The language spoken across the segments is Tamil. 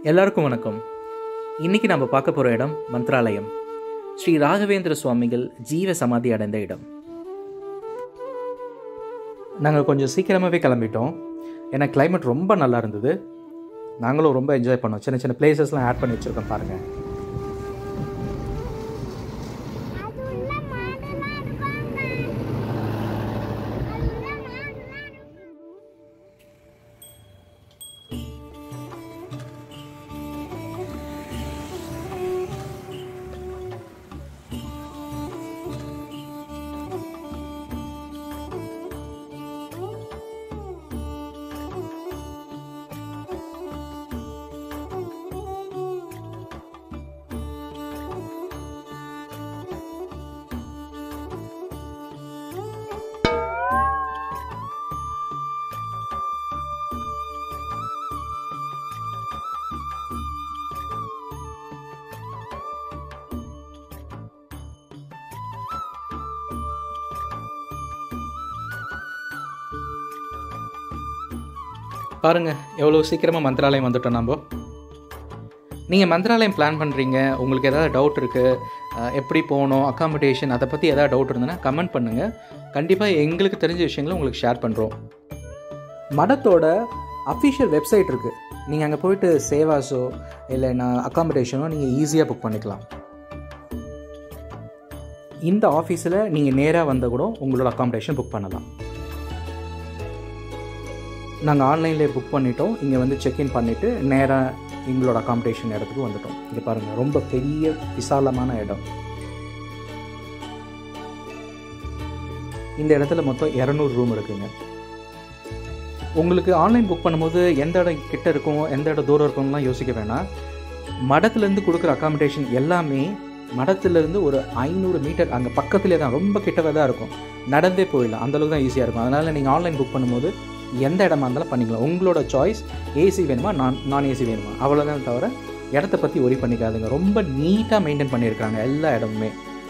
எல்லாருக்கும் வணக்கம் இன்னைக்கு நம்ம பார்க்க போகிற இடம் மந்த்ராலயம் ஸ்ரீ ராகவேந்திர சுவாமிகள் ஜீவ சமாதி அடைந்த இடம் நாங்கள் கொஞ்சம் சீக்கிரமாகவே கிளம்பிட்டோம் ஏன்னா climate ரொம்ப நல்லா இருந்தது நாங்களும் ரொம்ப என்ஜாய் பண்ணோம் சின்ன சின்ன பிளேசஸ்லாம் ஆட் பண்ணி வச்சுருக்கோம் பாருங்கள் அது உள்ள மாடுலாம் இருக்காங்க அது உள்ள மாடுலாம் இருக்கு. பாருங்கள் எவ்வளோ சீக்கிரமாக மந்திராலயம் வந்துட்டோம் நம்ம நீங்கள் மந்திராலயம் பிளான் பண்ணுறீங்க உங்களுக்கு ஏதாவது டவுட் இருக்குது எப்படி போகணும் அக்காமடேஷன் அதை பற்றி ஏதாவது டவுட் இருந்ததுன்னா கமெண்ட் பண்ணுங்கள் கண்டிப்பாக எங்களுக்கு தெரிஞ்ச விஷயங்களை உங்களுக்கு ஷேர் பண்ணுறோம் மடத்தோட அஃபிஷியல் வெப்சைட் இருக்குது நீங்கள் அங்கே போயிட்டு சேவாஸோ இல்லைன்னா அக்காமடேஷனோ நீங்கள் ஈஸியாக புக் பண்ணிக்கலாம் இந்த ஆஃபீஸில் நீங்கள் நேராக வந்தால் கூட உங்களோட அக்காமடேஷன் புக் பண்ணலாம் நாங்கள் ஆன்லைன்லேயே புக் பண்ணிட்டோம் இங்கே வந்து செக்இன் பண்ணிவிட்டு நேராக எங்களோட அக்காமடேஷன் இடத்துக்கு வந்துட்டோம் இங்கே பாருங்கள் ரொம்ப பெரிய விசாலமான இடம் இந்த இடத்துல மொத்தம் இரநூறு ரூம் இருக்குங்க உங்களுக்கு ஆன்லைன் புக் பண்ணும்போது எந்த இடம் கிட்ட இருக்கும் எந்த இடம் தூரம் இருக்கும்லாம் யோசிக்க வேணாம் மடத்துலேருந்து கொடுக்குற அக்காமடேஷன் எல்லாமே மடத்துலேருந்து ஒரு ஐநூறு மீட்டர் அங்கே பக்கத்துலேயே தான் ரொம்ப கிட்டவே தான் இருக்கும் நடந்தே போயிடலாம் அந்தளவுக்கு தான் ஈஸியாக இருக்கும் அதனால் நீங்கள் ஆன்லைன் புக் பண்ணும்போது எந்த இடமா இருந்தாலும் பண்ணிக்கலாம் உங்களோட சாய்ஸ் ஏசி வேணுமா நான் நான் ஏசி வேணுமா அவ்வளோதான் தவிர இடத்த பற்றி ஒரி பண்ணிக்காதுங்க ரொம்ப நீட்டாக மெயின்டைன் பண்ணியிருக்காங்க எல்லா இடமுமே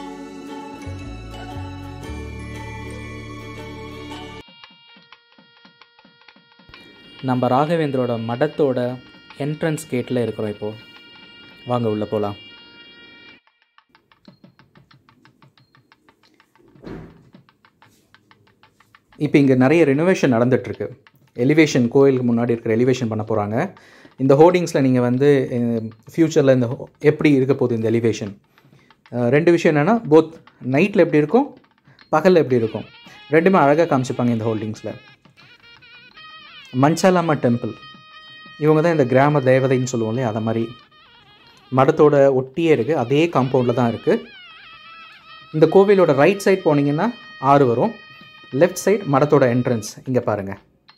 நம்ம ராகவேந்தரோட மடத்தோட என்ட்ரன்ஸ் கேட்டில் இருக்கிறோம் இப்போது வாங்க உள்ளே போகலாம் இப்போ இங்கே நிறைய ரெனோவேஷன் நடந்துகிட்ருக்கு எலிவேஷன் கோயிலுக்கு முன்னாடி இருக்கிற எலிவேஷன் பண்ண போகிறாங்க இந்த ஹோர்டிங்ஸில் நீங்கள் வந்து ஃப்யூச்சரில் இந்த ho- எப்படி இருக்க போகுது இந்த எலிவேஷன் ரெண்டு விஷயம் என்னென்னா போத் நைட்டில் எப்படி இருக்கும் பகலில் எப்படி இருக்கும் ரெண்டுமே அழகாக காமிச்சிப்பாங்க இந்த ஹோல்டிங்ஸில் மஞ்சாலாமா டெம்பிள் இவங்க தான் இந்த கிராம தேவதைன்னு சொல்லுவோம் இல்லையா அதை மாதிரி மடத்தோட ஒட்டியே இருக்குது அதே காம்பவுண்டில் தான் இருக்குது இந்த கோவிலோட ரைட் சைடு போனீங்கன்னா ஆறு வரும் லெஃப்ட் சைடு மடத்தோட என்ட்ரன்ஸ் இங்கே பாருங்கள்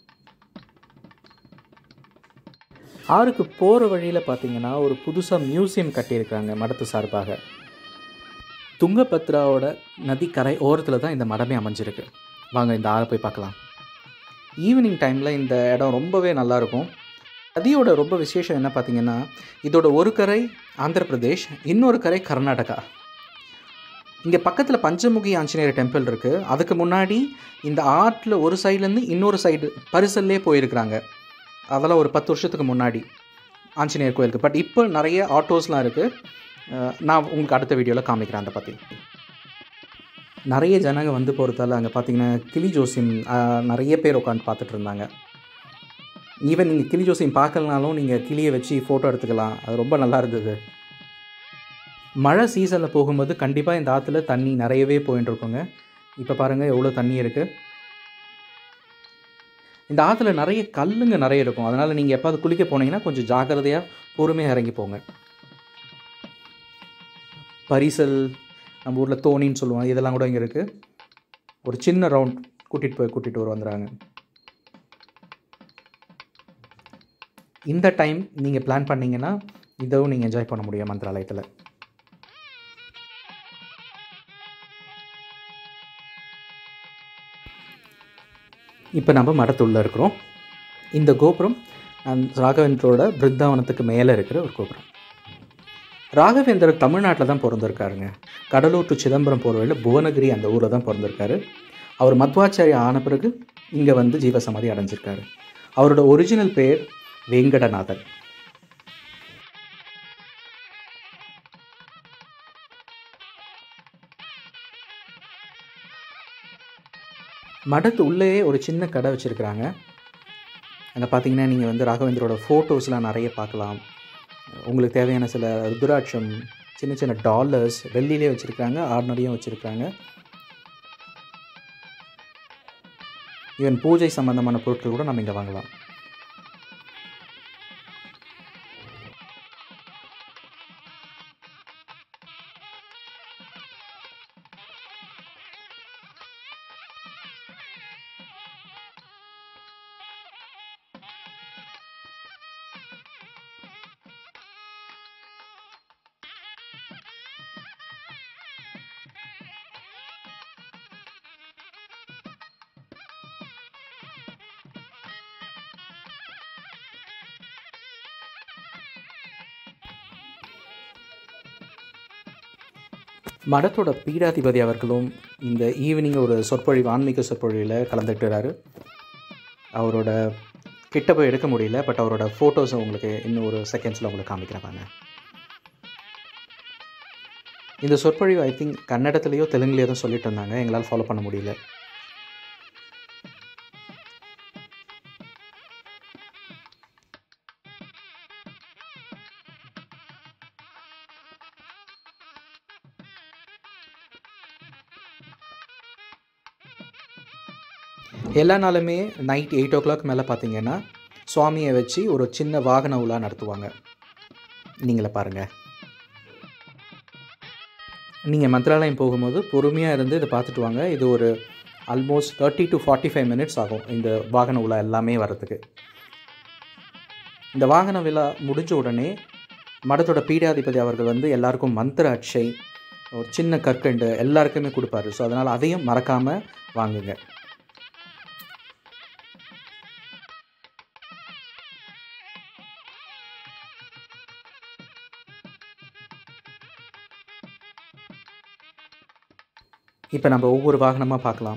ஆறுக்கு போகிற வழியில் பார்த்தீங்கன்னா ஒரு புதுசாக மியூசியம் கட்டியிருக்காங்க மடத்து சார்பாக துங்கபத்ராவோட நதிக்கரை ஓரத்தில் தான் இந்த மடமே அமைஞ்சிருக்கு வாங்க இந்த ஆறை போய் பார்க்கலாம் ஈவினிங் டைமில் இந்த இடம் ரொம்பவே நல்லாயிருக்கும் நதியோட ரொம்ப விசேஷம் என்ன பார்த்தீங்கன்னா இதோட ஒரு கரை ஆந்திர பிரதேஷ் இன்னொரு கரை கர்நாடகா இங்கே பக்கத்தில் பஞ்சமுகி ஆஞ்சநேயர் டெம்பிள் இருக்குது அதுக்கு முன்னாடி இந்த ஆற்றில் ஒரு சைட்லேருந்து இன்னொரு சைடு பரிசல்லே போயிருக்கிறாங்க அதெல்லாம் ஒரு பத்து வருஷத்துக்கு முன்னாடி ஆஞ்சநேயர் கோயிலுக்கு பட் இப்போ நிறைய ஆட்டோஸ்லாம் இருக்குது நான் உங்களுக்கு அடுத்த வீடியோவில் காமிக்கிறேன் அதை பற்றி நிறைய ஜனங்க வந்து போகிறதால அங்கே பார்த்தீங்கன்னா கிளி ஜோசியம் அஹ், நிறைய பேர் உட்காந்து பார்த்துட்டு இருந்தாங்க ஈவன் நீங்கள் கிளி ஜோசியம் பார்க்கலனாலும் நீங்கள் கிளியை வச்சு ஃபோட்டோ எடுத்துக்கலாம் அது ரொம்ப நல்லா இருந்தது மழை சீசனில் போகும்போது கண்டிப்பாக இந்த ஆற்றுல தண்ணி நிறையவே போயின்னு இருக்குங்க இப்போ பாருங்கள் எவ்வளோ தண்ணி இருக்குது இந்த ஆற்றுல நிறைய கல்லுங்க நிறைய இருக்கும் அதனால் நீங்கள் எப்பாவது குளிக்க போனீங்கன்னா கொஞ்சம் ஜாக்கிரதையாக பொறுமையாக இறங்கி போங்க பரிசல் நம்ம ஊரில் தோணின்னு சொல்லுவோம் இதெல்லாம் கூட இங்கே இருக்குது ஒரு சின்ன ரவுண்ட் கூட்டிகிட்டு போய் கூட்டிகிட்டு வர வந்துடுறாங்க இந்த டைம் நீங்கள் பிளான் பண்ணீங்கன்னா இதுவும் நீங்கள் என்ஜாய் பண்ண முடியும் மந்திராலயத்தில் இப்போ நம்ம மடத்துள்ள இருக்கிறோம் இந்த கோபுரம் அந்த ராகவேந்தரோட பிருந்தாவனத்துக்கு மேலே இருக்கிற ஒரு கோபுரம் ராகவேந்தர் தமிழ்நாட்டில் தான் பிறந்திருக்காருங்க கடலூர் டு சிதம்பரம் போகிற வழியில் புவனகிரி அந்த ஊரில் தான் பிறந்திருக்காரு அவர் மத்வாச்சாரியா ஆன பிறகு இங்கே வந்து ஜீவசமாதி அடைஞ்சிருக்காரு அவரோட ஒரிஜினல் பேர் வேங்கடநாதன் மடத்து உள்ளேயே ஒரு சின்ன கடை வச்சுருக்குறாங்க அங்கே பார்த்தீங்கன்னா நீங்கள் வந்து ராகவேந்தரோட ஃபோட்டோஸ்லாம் நிறைய பார்க்கலாம் உங்களுக்கு தேவையான சில ருத்ராட்சம் சின்ன சின்ன டாலர்ஸ் வெள்ளிலே வச்சுருக்காங்க ஆர்டினரியும் வச்சுருக்காங்க ஈவன் பூஜை சம்பந்தமான பொருட்கள் கூட நம்ம இங்கே வாங்கலாம் மடத்தோட பீடாதிபதி அவர்களும் இந்த ஈவினிங் ஒரு சொற்பொழிவு ஆன்மீக சொற்பொழிவில் கலந்துக்கிறாரு அவரோட கிட்ட போய் எடுக்க முடியல பட் அவரோட ஃபோட்டோஸை உங்களுக்கு இன்னும் ஒரு செகண்ட்ஸில் உங்களுக்கு காமிக்கிறேன் பாருங்க இந்த சொற்பொழிவு ஐ திங்க் கன்னடத்துலேயோ தெலுங்குலேயோ தான் சொல்லிட்டு இருந்தாங்க எங்களால் ஃபாலோ பண்ண முடியல எல்லா நாளுமே நைட் எயிட் ஓ கிளாக் மேலே பார்த்தீங்கன்னா சுவாமியை வச்சு ஒரு சின்ன வாகன உலா நடத்துவாங்க நீங்களே பாருங்கள் நீங்கள் மந்திராலயம் போகும்போது பொறுமையாக இருந்து இதை பார்த்துட்டு வாங்க இது ஒரு almost thirty to forty five minutes ஆகும் இந்த வாகன உலா எல்லாமே வர்றதுக்கு இந்த வாகன விழா முடிஞ்ச உடனே மடத்தோட பீடாதிபதி அவர்கள் வந்து எல்லாருக்கும் மந்திர அட்சை ஒரு சின்ன கற்கண்டு எல்லாருக்குமே கொடுப்பாரு ஸோ அதனால் அதையும் மறக்காமல் வாங்குங்க இப்போ நம்ம ஒவ்வொரு வாகனமாக பார்க்கலாம்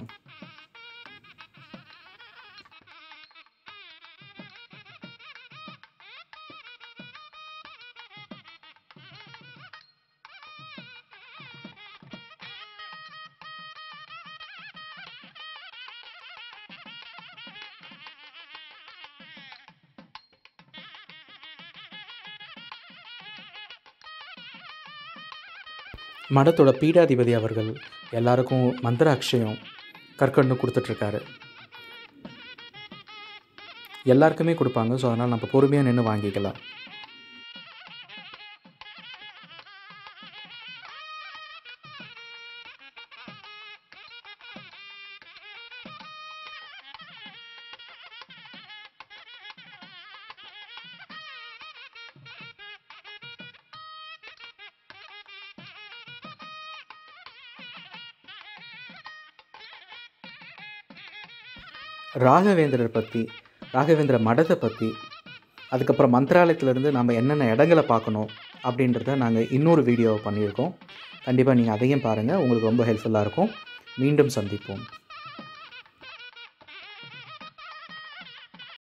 மடத்தோட பீடாதிபதி அவர்கள் எல்லாருக்கும் மந்திர அக்ஷயம் கற்கண்டு கொடுத்துட்ருக்காரு எல்லாருக்குமே கொடுப்பாங்க ஸோ அதனால் நம்ம பொறுமையாக நின்று வாங்கிக்கலாம் ராகவேந்திரர் பற்றி ராகவேந்திர மடத்தை பற்றி அதுக்கப்புறம் மந்திராலயத்திலேருந்து நம்ம என்னென்ன இடங்களை பார்க்கணும் அப்படின்றத நாங்கள் இன்னொரு வீடியோவை பண்ணியிருக்கோம் கண்டிப்பாக நீங்கள் அதையும் பாருங்கள் உங்களுக்கு ரொம்ப ஹெல்ப்ஃபுல்லாக இருக்கும் மீண்டும் சந்திப்போம்